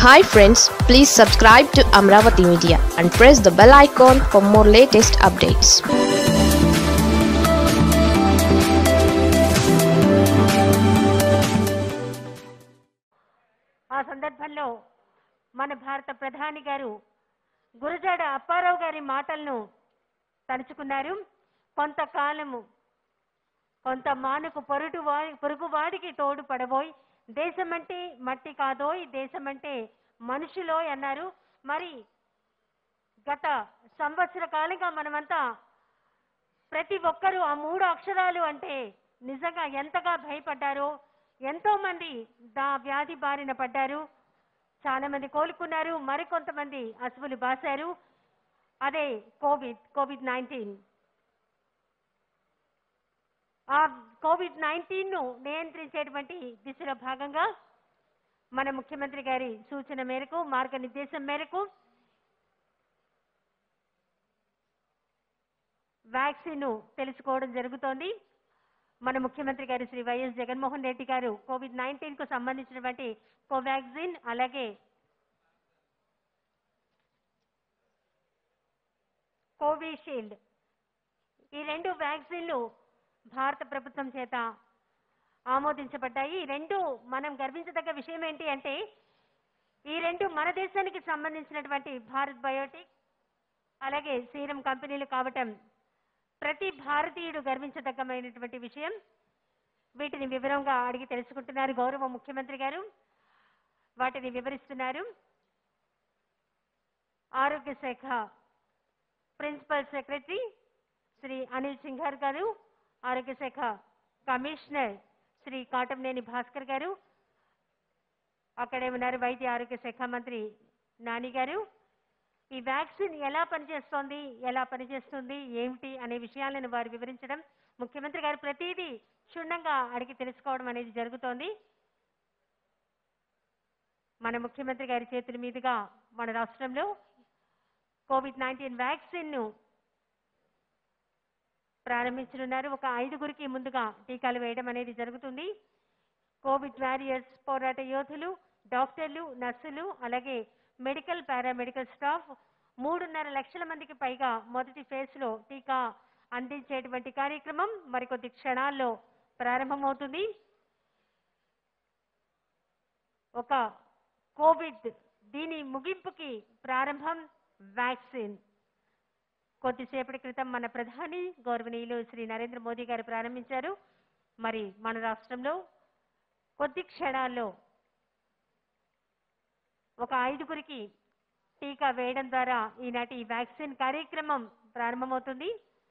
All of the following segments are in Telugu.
hi friends please subscribe to Amaravati media and press the bell icon for more latest updates ఆ సందర్భంలో మన భారత ప్రధాని గారు గురజాడ అప్పారావు గారి మాటలను తలుచుకున్నారు కొంతకాలము కొంత మానుకు పొరుటు పొరుగువాడికి తోడు పడబోయ్ దేశమంటే మట్టి కాదోయ్ దేశమంటే మనుషులోయ్ అన్నారు మరి గత సంవత్సర కాలంగా మనమంతా ప్రతి ఒక్కరూ ఆ మూడు అక్షరాలు అంటే నిజంగా ఎంతగా భయపడ్డారో ఎంతో మంది దా వ్యాధి బారిన పడ్డారు చాలా మంది కోలుకున్నారు మరికొంతమంది అసువులు బాశారు అదే కోవిడ్ కోవిడ్ నైన్టీన్ ఆ కోవిడ్ నైన్టీన్ ను నియంత్రించేటువంటి దిశలో భాగంగా మన ముఖ్యమంత్రి గారి సూచన మేరకు మార్గనిర్దేశం మేరకు వ్యాక్సిన్ ను తెలుసుకోవడం జరుగుతోంది మన ముఖ్యమంత్రి గారు శ్రీ వైఎస్ జగన్మోహన్ రెడ్డి గారు కోవిడ్ నైన్టీన్ కు సంబంధించినటువంటి కోవాక్సిన్ అలాగే కోవిషీల్డ్ ఈ రెండు వ్యాక్సిన్లు భారత ప్రభుత్వం చేత ఆమోదించబడ్డాయి ఈ రెండు మనం గర్వించదగ్గ విషయం ఏంటి అంటే ఈ రెండు మన దేశానికి సంబంధించినటువంటి భారత్ బయోటిక్ అలాగే సీరం కంపెనీలు కావటం ప్రతి భారతీయుడు గర్వించదగ్గమైనటువంటి విషయం వీటిని వివరంగా అడిగి తెలుసుకుంటున్నారు గౌరవ ముఖ్యమంత్రి గారు వాటిని వివరిస్తున్నారు ఆరోగ్య శాఖ ప్రిన్సిపల్ సెక్రటరీ శ్రీ అనిల్ సింఘార్ గారు ఆరోగ్య శాఖ కమిషనర్ శ్రీ కాటంనేని భాస్కర్ గారు అక్కడే ఉన్నారు వైద్య ఆరోగ్య శాఖ మంత్రి నాని గారు ఈ వ్యాక్సిన్ ఎలా పనిచేస్తోంది ఎలా పనిచేస్తుంది ఏమిటి అనే విషయాలను వారు వివరించడం ముఖ్యమంత్రి గారు ప్రతిదీ క్షుణ్ణంగా అడిగి తెలుసుకోవడం అనేది జరుగుతోంది మన ముఖ్యమంత్రి గారి చేతుల మీదుగా మన రాష్ట్రంలో కోవిడ్ నైన్టీన్ వ్యాక్సిన్ ను ప్రారంభించనున్నారు ఒక ఐదుగురికి ముందుగా టీకాలు వేయడం అనేది జరుగుతుంది కోవిడ్ వారియర్స్ పోరాట యోధులు డాక్టర్లు నర్సులు అలాగే మెడికల్ పారామెడికల్ స్టాఫ్ మూడున్నర లక్షల మందికి పైగా మొదటి ఫేజ్ లో టీకా అందించేటువంటి కార్యక్రమం మరికొద్ది క్షణాల్లో ప్రారంభమవుతుంది ఒక కోవిడ్ దీని ముగింపుకి ప్రారంభం వ్యాక్సిన్ కొద్దిసేపటి క్రితం మన ప్రధాని గౌరవనీయులు శ్రీ నరేంద్ర మోదీ గారు ప్రారంభించారు మరి మన రాష్ట్రంలో కొద్ది క్షణాల్లో ఒక ఐదుగురికి టీకా వేయడం ద్వారా ఈనాటి ఈ వ్యాక్సిన్ కార్యక్రమం ప్రారంభమవుతుంది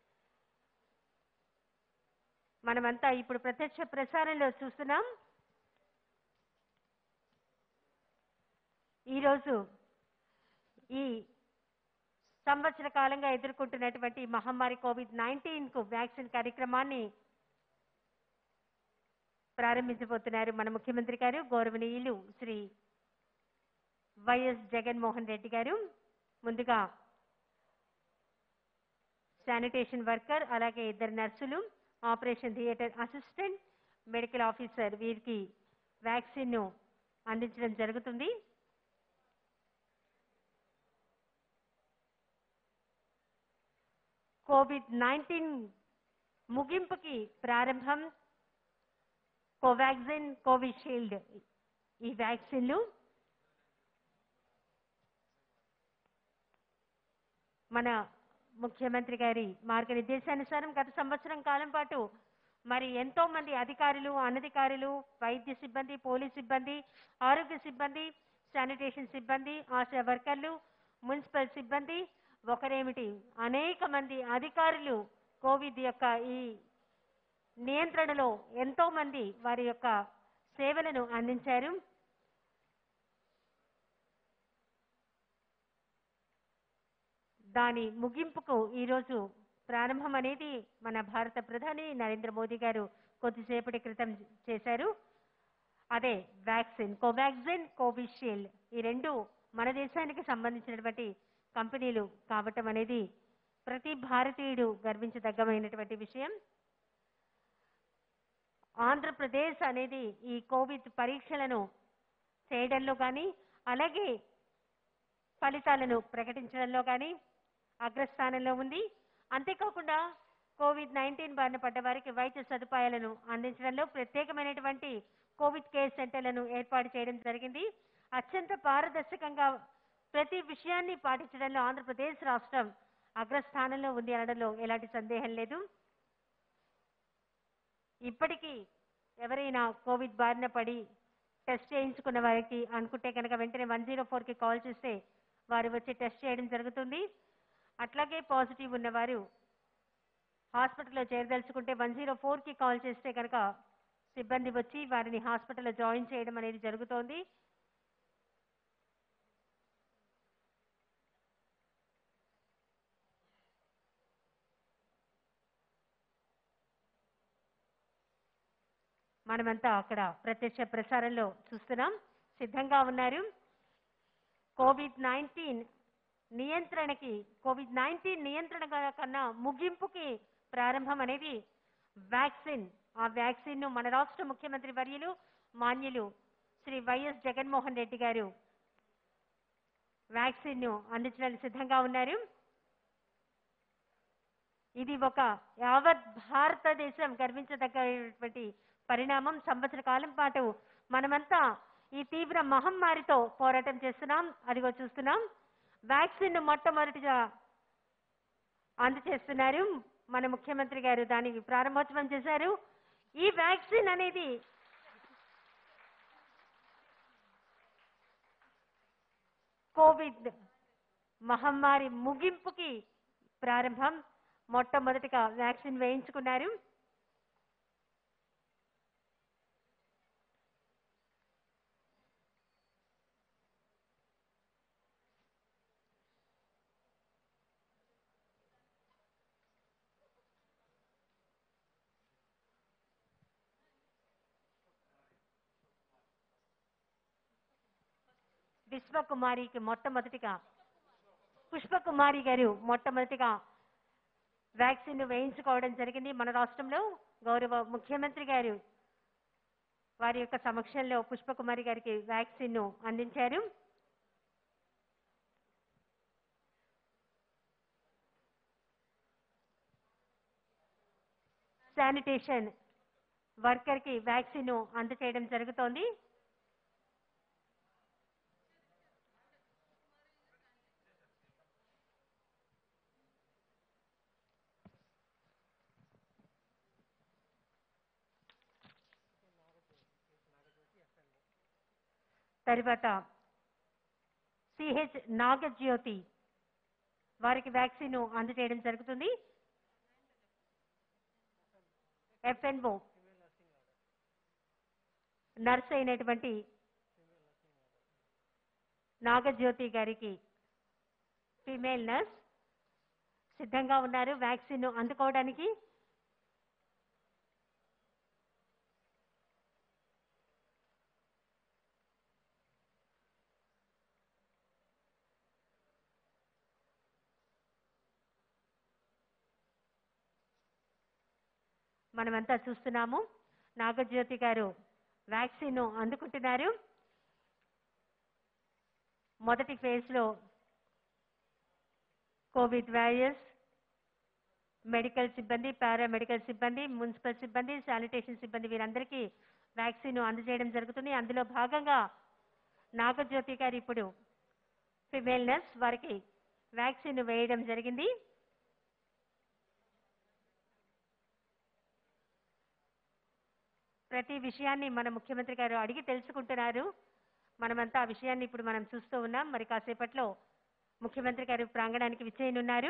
మనమంతా ఇప్పుడు ప్రత్యక్ష ప్రసారంలో చూస్తున్నాం ఈరోజు ఈ సంవత్సర కాలంగా ఎదుర్కొంటున్నటువంటి మహమ్మారి కోవిడ్ నైన్టీన్ కు వ్యాక్సిన్ కార్యక్రమాన్ని ప్రారంభించబోతున్నారు మన ముఖ్యమంత్రి గారు గౌరవనీయులు శ్రీ వైఎస్ జగన్మోహన్ రెడ్డి గారు ముందుగా శానిటేషన్ వర్కర్ అలాగే ఇద్దరు నర్సులు operation theatre assistant medical officer వీరికి వ్యాక్సిన్ ను అందించడం జరుగుతుంది కోవిడ్ నైన్టీన్ ముగింపుకి ప్రారంభం కోవాక్సిన్ కోవిషీల్డ్ ఈ వ్యాక్సిన్లు మన ముఖ్యమంత్రి గారి మార్గనిర్దేశానుసారం గత సంవత్సరం కాలం పాటు మరి ఎంతో మంది అధికారులు అనధికారులు వైద్య సిబ్బంది పోలీస్ సిబ్బంది ఆరోగ్య సిబ్బంది శానిటేషన్ సిబ్బంది ఆశా వర్కర్లు మున్సిపల్ సిబ్బంది ఒకరేమిటి అనేక మంది అధికారులు కోవిడ్ యొక్క ఈ నియంత్రణలో ఎంతో మంది వారి యొక్క సేవలను అందించారు దాని ముగింపుకు ఈరోజు ప్రారంభం అనేది మన భారత ప్రధాని నరేంద్ర మోదీ గారు కొద్దిసేపటి క్రితం చేశారు అదే వ్యాక్సిన్ కోవాక్సిన్ కోవిషీల్డ్ ఈ రెండు మన దేశానికి సంబంధించినటువంటి కంపెనీలు కావటం అనేది ప్రతి భారతీయుడు గర్వించదగ్గమైనటువంటి విషయం ఆంధ్రప్రదేశ్ అనేది ఈ కోవిడ్ పరీక్షలను చేయడంలో కానీ అలాగే ఫలితాలను ప్రకటించడంలో కానీ అగ్రస్థానంలో ఉంది అంతేకాకుండా కోవిడ్ నైన్టీన్ బారిన పడ్డ వారికి వైద్య సదుపాయాలను అందించడంలో ప్రత్యేకమైనటువంటి కోవిడ్ కేర్ సెంటర్లను ఏర్పాటు చేయడం జరిగింది అత్యంత పారదర్శకంగా ప్రతి విషయాన్ని పాటించడంలో ఆంధ్రప్రదేశ్ రాష్ట్రం అగ్రస్థానంలో ఉంది అనడంలో ఎలాంటి సందేహం లేదు ఇప్పటికీ ఎవరైనా కోవిడ్ బారిన పడి టెస్ట్ చేయించుకున్న వారికి అనుకుంటే కనుక వెంటనే వన్ జీరో ఫోర్కి కాల్ చేస్తే వారు వచ్చి టెస్ట్ చేయడం జరుగుతుంది అట్లాగే పాజిటివ్ ఉన్నవారు హాస్పిటల్లో చేరదలుచుకుంటే వన్ జీరో ఫోర్కి కాల్ చేస్తే కనుక సిబ్బంది వచ్చి వారిని హాస్పిటల్లో జాయిన్ చేయడం అనేది జరుగుతోంది మనమంతా అక్కడ ప్రత్యక్ష ప్రసారంలో చూస్తున్నాం సిద్ధంగా ఉన్నారు కోవిడ్ నైన్టీన్ నియంత్రణకి కోవిడ్ నైన్టీన్ నియంత్రణ కన్నా ముగింపుకి ప్రారంభం అనేది వ్యాక్సిన్ ఆ వ్యాక్సిన్ ను మన రాష్ట్ర ముఖ్యమంత్రి వర్యులు మాన్యులు శ్రీ వైఎస్ జగన్మోహన్ రెడ్డి గారు వ్యాక్సిన్ ను అందించడానికి సిద్ధంగా ఉన్నారు ఇది ఒక యావత్ భారతదేశం గర్వించదగ్గటువంటి పరిణామం సంవత్సర కాలం పాటు మనమంతా ఈ తీవ్ర మహమ్మారితో పోరాటం చేస్తున్నాం అదిగో చూస్తున్నాం వ్యాక్సిన్ ను మొట్టమొదటిగా అందజేస్తున్నారు మన ముఖ్యమంత్రి గారు దానికి ప్రారంభోత్సవం చేశారు ఈ వ్యాక్సిన్ అనేది కోవిడ్ మహమ్మారి ముగింపుకి ప్రారంభం మొట్టమొదటిగా వ్యాక్సిన్ వేయించుకున్నారు విశ్వకుమారికి మొట్టమొదటిగా పుష్పకుమారి గారు మొట్టమొదటిగా వ్యాక్సిన్ ను వేయించుకోవడం జరిగింది మన రాష్ట్రంలో గౌరవ ముఖ్యమంత్రి గారు వారి యొక్క సమక్షంలో పుష్పకుమారి గారికి వ్యాక్సిన్ ను అందించారు శానిటేషన్ వర్కర్ కి వ్యాక్సిన్ ను అందచేయడం జరుగుతోంది తర్వాత సిహెచ్ నాగజ్యోతి వారికి వ్యాక్సిన్ అందజేయడం జరుగుతుంది ఎఫ్ఎన్ఓ నర్స్ అయినటువంటి నాగజ్యోతి గారికి ఫీమేల్ నర్స్ సిద్ధంగా ఉన్నారు వ్యాక్సిన్ అందుకోవడానికి మనమంతా చూస్తున్నాము నాగజ్యోతి గారు వ్యాక్సిన్ అందుకుంటున్నారు మొదటి ఫేజ్ లో కోవిడ్ వారియర్స్ మెడికల్ సిబ్బంది పారామెడికల్ సిబ్బంది మున్సిపల్ సిబ్బంది శానిటేషన్ సిబ్బంది వీరందరికీ వ్యాక్సిన్ అందజేయడం జరుగుతుంది అందులో భాగంగా నాగజ్యోతి గారు ఇప్పుడు ఫిమేల్ నర్స్ వారికి వ్యాక్సిన్ వేయడం జరిగింది ప్రతి విషయాన్ని మన ముఖ్యమంత్రి గారు అడిగి తెలుసుకుంటున్నారు మనమంతా ఆ విషయాన్ని ఇప్పుడు మనం చూస్తూ ఉన్నాం మరి కాసేపట్లో ముఖ్యమంత్రి గారు ప్రాంగణానికి విచ్చేయనున్నారు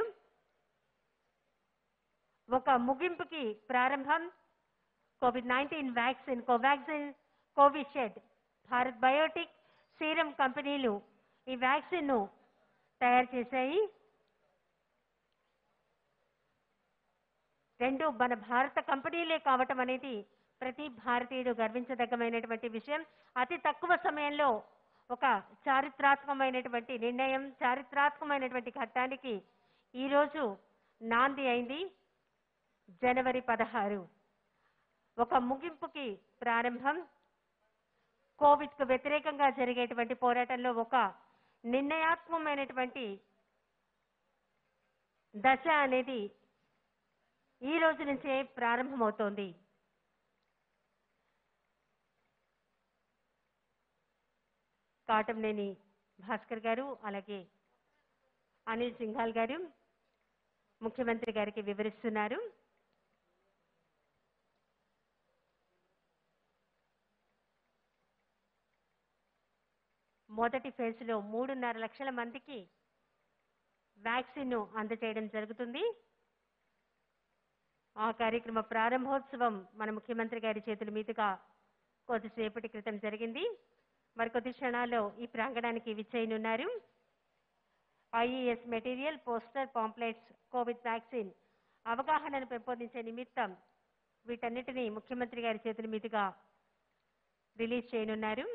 ఒక ముగింపుకి ప్రారంభం Covid nineteen vaccine Covaxin Covishield Bharat biotech Serum కంపెనీలు ఈ వ్యాక్సిన్ ను తయారు చేశాయి రెండు మన భారత కంపెనీలే కావటం అనేది ప్రతి భారతీయుడు గర్వించదగ్గమైనటువంటి విషయం అతి తక్కువ సమయంలో ఒక చారిత్రాత్మకమైనటువంటి నిర్ణయం చారిత్రాత్మకమైనటువంటి ఘట్టానికి ఈరోజు నాంది అయింది జనవరి పదహారు ఒక ముగింపుకి ప్రారంభం కోవిడ్కు వ్యతిరేకంగా జరిగేటువంటి పోరాటంలో ఒక నిర్ణయాత్మకమైనటువంటి దశ అనేది ఈ రోజు నుంచే ప్రారంభమవుతోంది కాటంనేని భాస్కర్ గారు అలాగే అనిల్ సింఘాల్ గారు ముఖ్యమంత్రి గారికి వివరిస్తున్నారు మొదటి ఫేజ్లో మూడున్నర లక్షల మందికి వ్యాక్సిన్ అందజేయడం జరుగుతుంది ఆ కార్యక్రమ ప్రారంభోత్సవం మన ముఖ్యమంత్రి గారి చేతుల మీదుగా కొద్దిసేపటి క్రితం జరిగింది మరికొద్ది క్షణాల్లో ఈ ప్రాంగణానికి విచ్చేయనున్నారు IES material poster pamphlets Covid vaccine అవగాహనను పెంపొందించే నిమిత్తం వీటన్నిటిని ముఖ్యమంత్రి గారి చేతుల మీదుగా రిలీజ్ చేయనున్నారు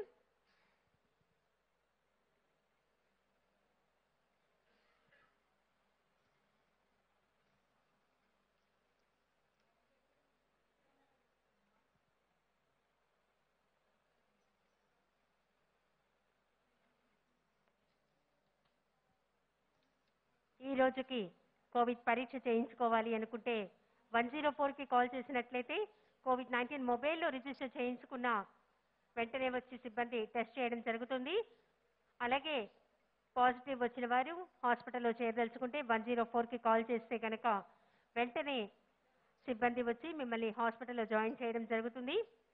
ఈ రోజుకి కోవిడ్ పరీక్ష చేయించుకోవాలి అనుకుంటే వన్ జీరో ఫోర్కి కాల్ చేసినట్లయితే కోవిడ్ నైన్టీన్ మొబైల్లో రిజిస్టర్ చేయించుకున్న వెంటనే వచ్చి సిబ్బంది టెస్ట్ చేయడం జరుగుతుంది అలాగే పాజిటివ్ వచ్చిన వారు హాస్పిటల్లో చేరదలుచుకుంటే వన్ జీరో ఫోర్కి కాల్ చేస్తే కనుక వెంటనే సిబ్బంది వచ్చి మిమ్మల్ని హాస్పిటల్లో జాయిన్ చేయడం జరుగుతుంది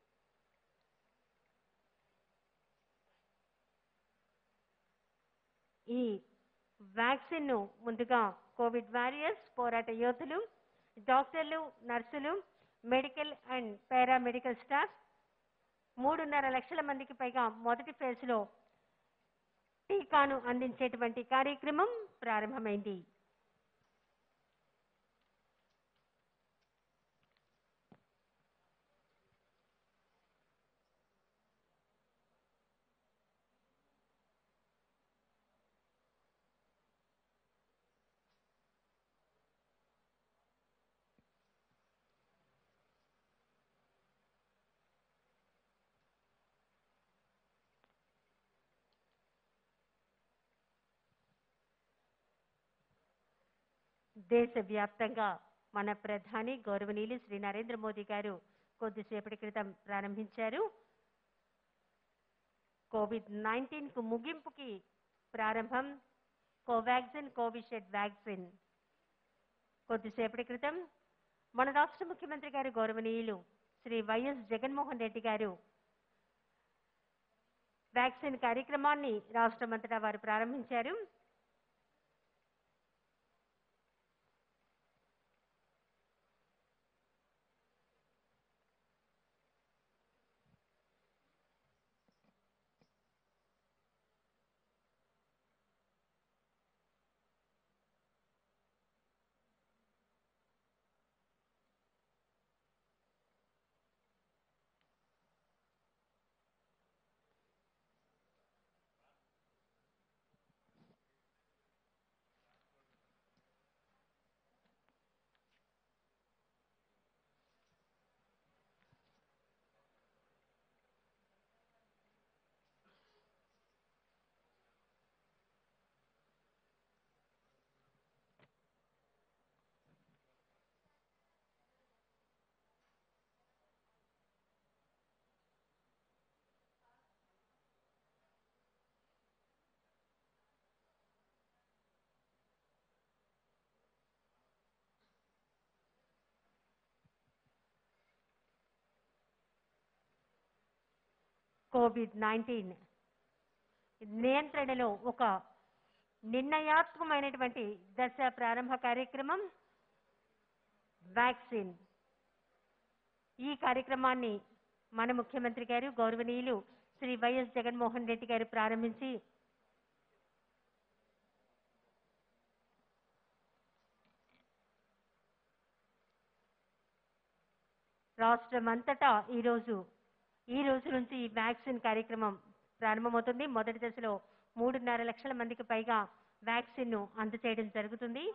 ఈ వ్యాక్సిన్ ను ముందుగా కోవిడ్ వారియర్స్ పోరాట యోధులు డాక్టర్లు నర్సులు మెడికల్ అండ్ పారామెడికల్ స్టాఫ్ మూడున్నర లక్షల మందికి పైగా మొదటి ఫేజ్ లో టీకాను అందించేటువంటి కార్యక్రమం ప్రారంభమైంది దేశవ్యాప్తంగా మన ప్రధాని గౌరవనీయులు శ్రీ నరేంద్ర మోదీ గారు కొద్దిసేపటి క్రితం ప్రారంభించారు కోవిడ్ నైన్టీన్ కు ముగింపుకి ప్రారంభం కోవాక్సిన్ కోవిషీల్డ్ వ్యాక్సిన్ కొద్దిసేపటి క్రితం మన రాష్ట్ర ముఖ్యమంత్రి గారు గౌరవనీయులు శ్రీ వైఎస్ జగన్మోహన్ రెడ్డి గారు వ్యాక్సిన్ కార్యక్రమాన్ని రాష్ట్రమంతటా వారు ప్రారంభించారు కోవిడ్ నైన్టీన్ నియంత్రణలో ఒక నిర్ణయాత్మకమైనటువంటి దశ ప్రారంభ కార్యక్రమం వ్యాక్సిన్ ఈ కార్యక్రమాన్ని మన ముఖ్యమంత్రి గారు గౌరవనీయులు శ్రీ వైఎస్ జగన్మోహన్ రెడ్డి గారు ప్రారంభించి రాష్ట్రమంతటా ఈరోజు ఈ రోజు నుంచి ఈ వ్యాక్సిన్ కార్యక్రమం ప్రారంభమవుతుంది మొదటి దశలో మూడున్నర లక్షల మందికి పైగా వ్యాక్సిన్ ను అందజేయడం జరుగుతుంది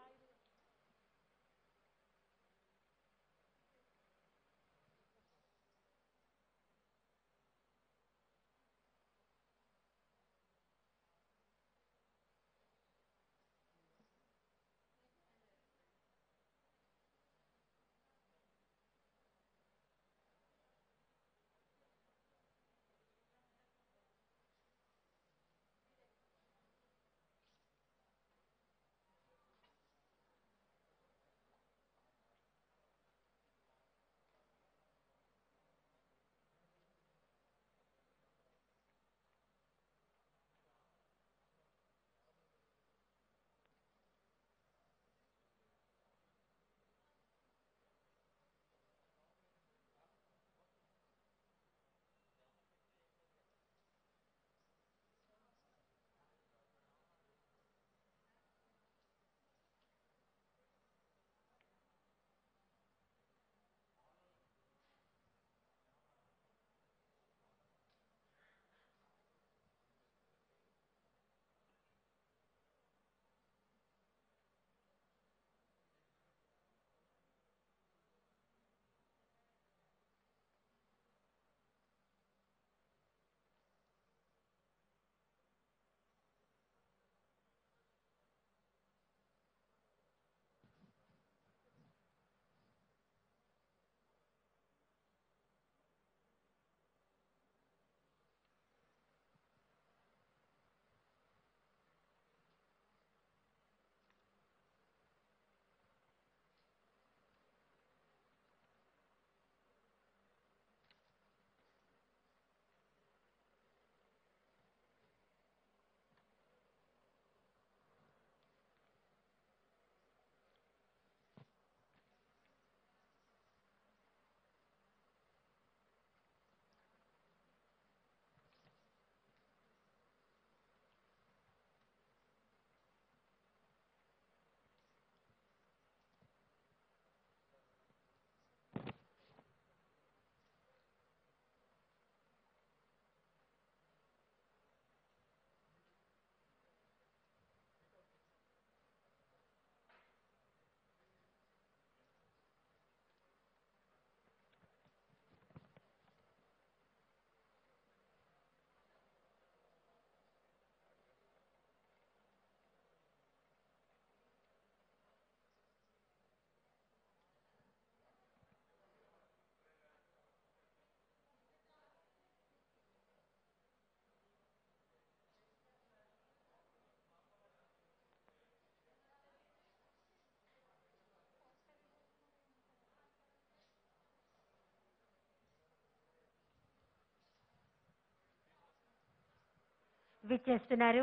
విచ్చేస్తున్నారు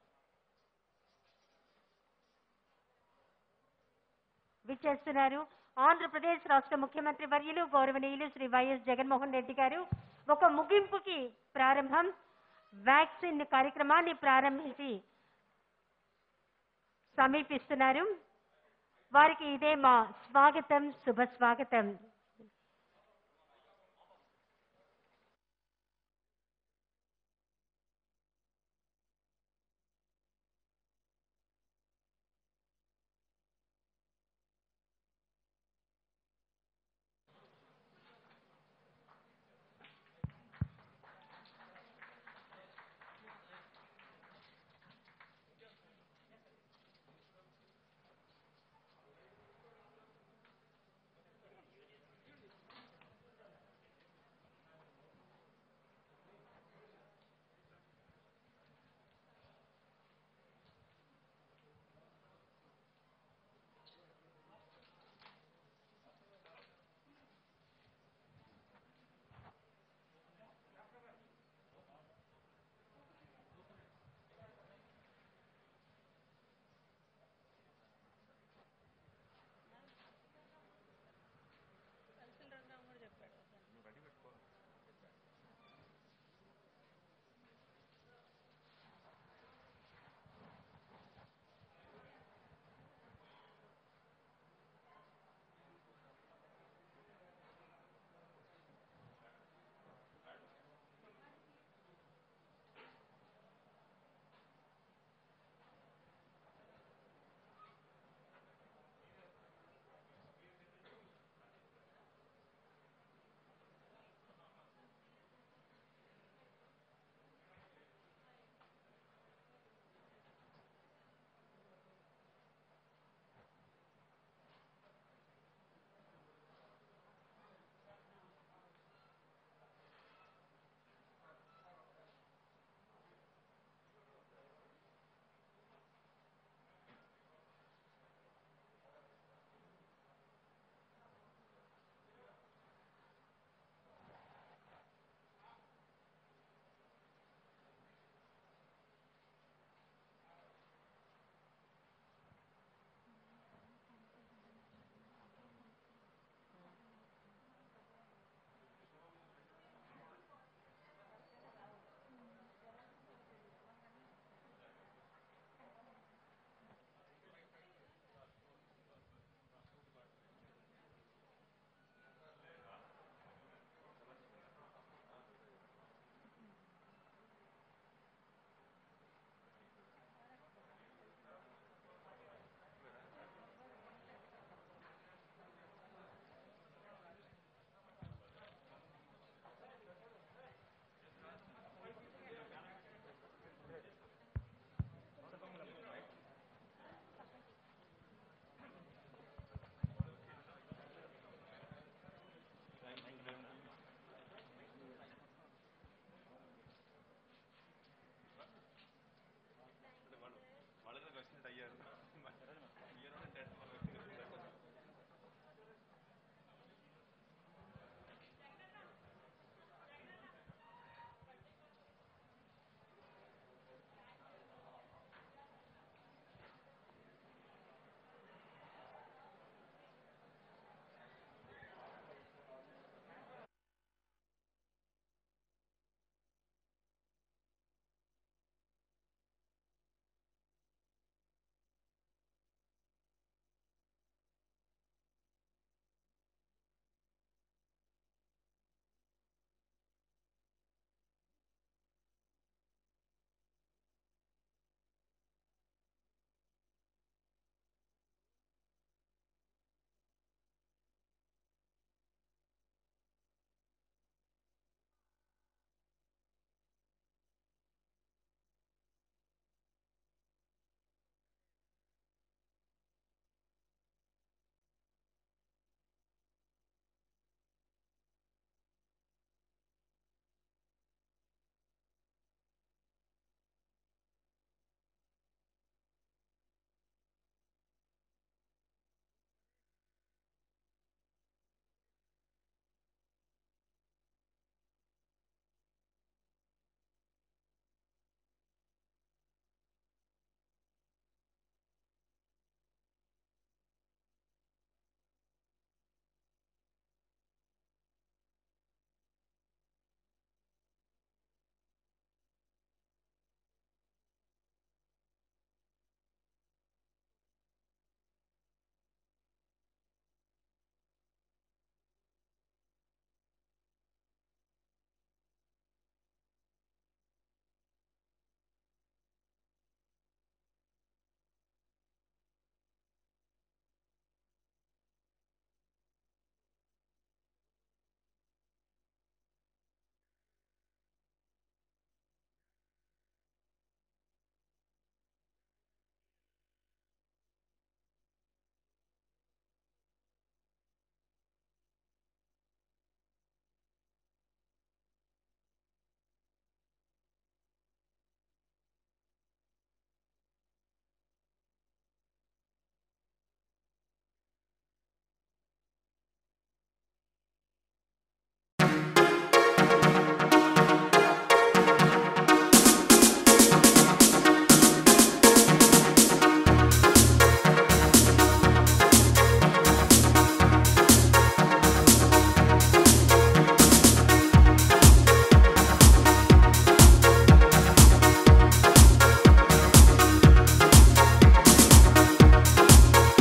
విచ్చేస్తున్నారు ఆంధ్రప్రదేశ్ రాష్ట్ర ముఖ్యమంత్రి వర్యులు గౌరవనీయులు శ్రీ వైఎస్ జగన్మోహన్ రెడ్డి గారు ఒక ముగింపుకి ప్రారంభం వ్యాక్సిన్ కార్యక్రమాన్ని ప్రారంభించి సమీపిస్తున్నారు వారికి ఇదే మా స్వాగతం శుభ స్వాగతం